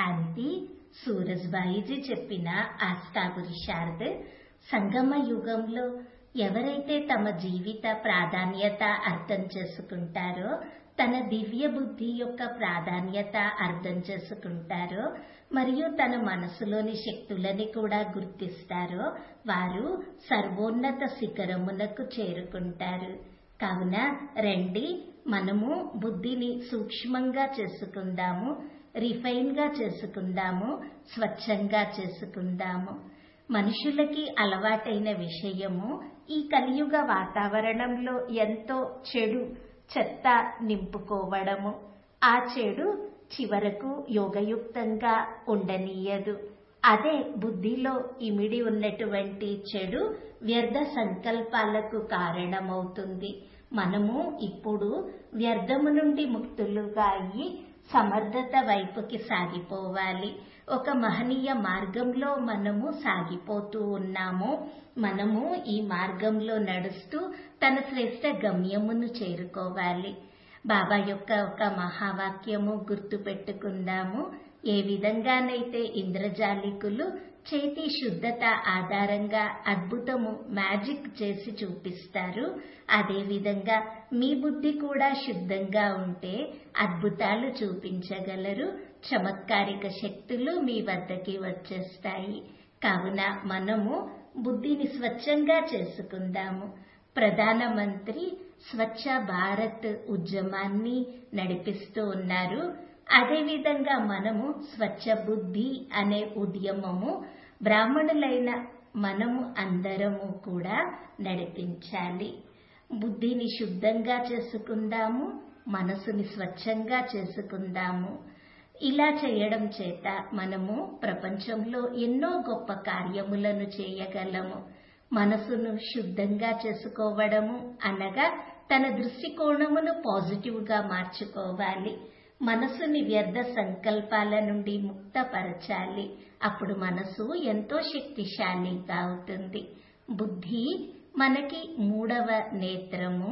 శాంతి సూరజ్బాయిజీ చెప్పిన ఆస్థాపురుషార్థ్ సంగమ యుగంలో ఎవరైతే తమ జీవిత ప్రాధాన్యత అర్థం చేసుకుంటారో తన దివ్య బుద్ధి యొక్క ప్రాధాన్యత అర్థం చేసుకుంటారో మరియు తన మనసులోని శక్తులని కూడా గుర్తిస్తారో వారు సర్వోన్నత శిఖరమునకు చేరుకుంటారు కావున రండి మనము బుద్ధిని సూక్ష్మంగా చేసుకుందాము రిఫైన్ గా చేసుకుందాము స్వచ్ఛంగా చేసుకుందాము మనుషులకి అలవాటైన విషయము ఈ కలియుగ వాతావరణంలో ఎంతో చెడు చెత్త నింపుకోవడము ఆ చెడు చివరకు యోగయుక్తంగా ఉండనీయదు అదే బుద్ధిలో ఇమిడి ఉన్నటువంటి చెడు వ్యర్థ సంకల్పాలకు కారణమవుతుంది మనము ఇప్పుడు వ్యర్థము నుండి ముక్తులుగా అయ్యి సమర్థత వైపుకి సాగిపోవాలి ఒక మహనీయ మార్గంలో మనము సాగిపోతూ ఉన్నాము మనము ఈ మార్గంలో నడుస్తూ తన శ్రేష్ట గమ్యమును చేరుకోవాలి బాబా యొక్క ఒక మహావాక్యము గుర్తు పెట్టుకుందాము ఏ విధంగానైతే ఇంద్రజాలికులు చేతి శుద్ధత ఆధారంగా అద్భుతము మ్యాజిక్ చేసి చూపిస్తారు అదేవిధంగా మీ బుద్ధి కూడా శుద్ధంగా ఉంటే అద్భుతాలు చూపించగలరు చమత్కారిక శక్తులు మీ వద్దకి వచ్చేస్తాయి కావున మనము బుద్ధిని స్వచ్ఛంగా చేసుకుందాము ప్రధానమంత్రి స్వచ్ఛ భారత్ ఉద్యమాన్ని నడిపిస్తూ ఉన్నారు అదేవిధంగా మనము స్వచ్ఛ బుద్ధి అనే ఉద్యమము బ్రాహ్మణులైన మనము అందరము కూడా నడిపించాలి బుద్ధిని శుద్ధంగా చేసుకుందాము మనసుని స్వచ్ఛంగా చేసుకుందాము ఇలా చేయడం చేత మనము ప్రపంచంలో ఎన్నో గొప్ప కార్యములను చేయగలము మనసును శుద్ధంగా చేసుకోవడము అనగా తన దృష్టికోణమును పాజిటివ్ గా మార్చుకోవాలి మనసుని వ్యర్థ సంకల్పాల నుండి ముక్తపరచాలి అప్పుడు మనసు ఎంతో శక్తిశాలిగా అవుతుంది బుద్ధి మనకి మూడవ నేత్రము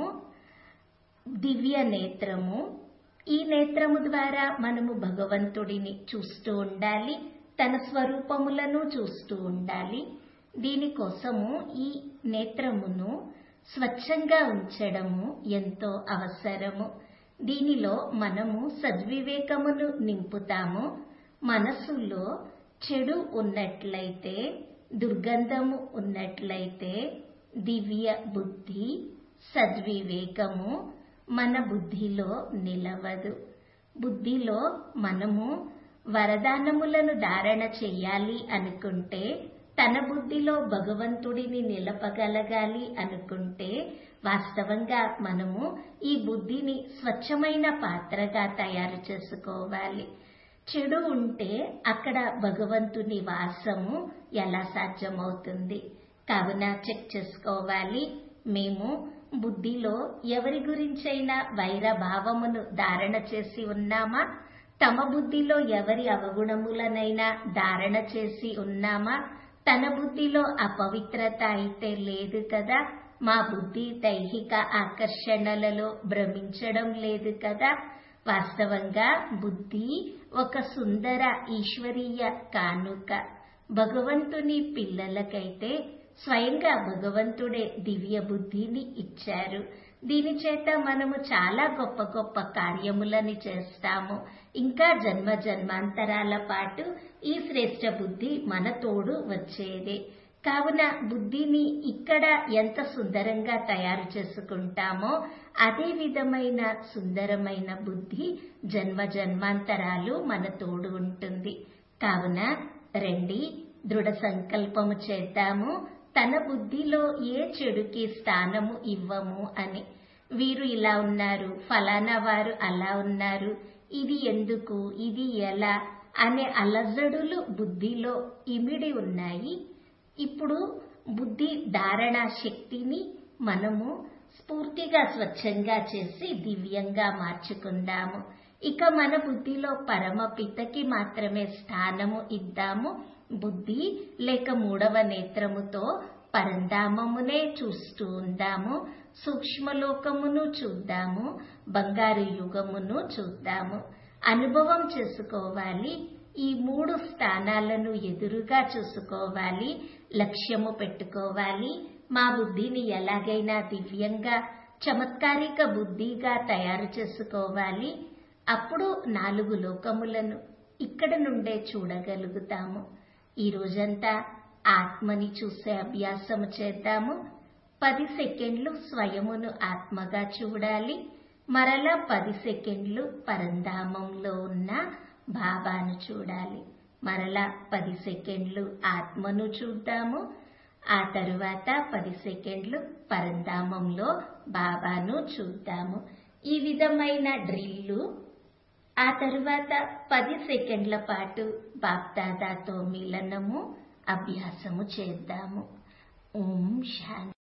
దివ్య నేత్రము ఈ నేత్రము ద్వారా మనము భగవంతుడిని చూస్తూ ఉండాలి తన స్వరూపములను చూస్తూ ఉండాలి దీనికోసము ఈ నేత్రమును స్వచ్ఛంగా ఉంచడము ఎంతో అవసరము దీనిలో మనము సద్వివేకమును నింపుతాము మనసులో చెడు ఉన్నట్లయితే దుర్గంధము ఉన్నట్లయితే దివ్య బుద్ధి సద్వివేకము మన బుద్ధిలో నిలవదు బుద్ధిలో మనము వరదానములను ధారణ చెయ్యాలి అనుకుంటే తన బుద్ధిలో భగవంతుడిని నిలపగలగాలి అనుకుంటే వాస్తవంగా మనము ఈ బుద్ధిని స్వచ్ఛమైన పాత్రగా తయారు చేసుకోవాలి చెడు ఉంటే అక్కడ భగవంతుని వాసము ఎలా సాధ్యమవుతుంది కావున చెక్ చేసుకోవాలి మేము బుద్ధిలో ఎవరి గురించైనా వైర భావమును ధారణ చేసి ఉన్నామా తమ బుద్ధిలో ఎవరి అవగుణములనైనా ధారణ చేసి ఉన్నామా తన బుద్ధిలో అపవిత్రత అయితే లేదు కదా మా బుద్ధి దైహిక ఆకర్షణలలో భ్రమించడం లేదు కదా వాస్తవంగా బుద్ధి ఒక సుందర ఈశ్వరీయ కానుక భగవంతుని పిల్లలకైతే స్వయంగా భగవంతుడే దివ్య బుద్ధిని ఇచ్చారు దీని చేత మనము చాలా గొప్ప గొప్ప కార్యములని చేస్తాము ఇంకా జన్మ జన్మాంతరాల పాటు ఈ శ్రేష్ట బుద్ధి మన తోడు వచ్చేదే కావున బుద్ధిని ఇక్కడ ఎంత సుందరంగా తయారు చేసుకుంటామో అదే విధమైన సుందరమైన బుద్ధి జన్మ జన్మాంతరాలు మన తోడు ఉంటుంది కావున రండి దృఢ సంకల్పము చేద్దాము తన బుద్ధిలో ఏ చెడుకి స్థానము ఇవ్వము అని వీరు ఇలా ఉన్నారు ఫలానా వారు అలా ఉన్నారు ఇది ఎందుకు ఇది ఎలా అనే అలజడులు బుద్ధిలో ఇమిడి ఉన్నాయి ఇప్పుడు బుద్ధి ధారణ శక్తిని మనము స్ఫూర్తిగా స్వచ్ఛంగా చేసి దివ్యంగా మార్చుకుందాము ఇక మన బుద్ధిలో పరమపితకి మాత్రమే స్థానము ఇద్దాము బుద్ధి లేక మూడవ నేత్రముతో పరంధామమునే చూస్తూ ఉందాము సూక్ష్మలోకమును చూద్దాము బంగారు యుగమును చూద్దాము అనుభవం చేసుకోవాలి ఈ మూడు స్థానాలను ఎదురుగా చూసుకోవాలి లక్ష్యము పెట్టుకోవాలి మా బుద్ధిని ఎలాగైనా దివ్యంగా చమత్కారిక బుద్ధిగా తయారు చేసుకోవాలి అప్పుడు నాలుగు లోకములను ఇక్కడ నుండే చూడగలుగుతాము ఈ రోజంతా ఆత్మని చూసే అభ్యాసము చేద్దాము పది సెకండ్లు స్వయమును ఆత్మగా చూడాలి మరలా పది సెకండ్లు పరంధామంలో ఉన్న బాబాను చూడాలి మరలా పది సెకండ్లు ఆత్మను చూద్దాము ఆ తరువాత పది సెకండ్లు పరంధామంలో బాబాను చూద్దాము ఈ విధమైన డ్రిల్లు ఆ తరువాత పది సెకండ్ల పాటు బాప్దాదాతో మిలనము అభ్యాసము చేద్దాము ఓం శాంతి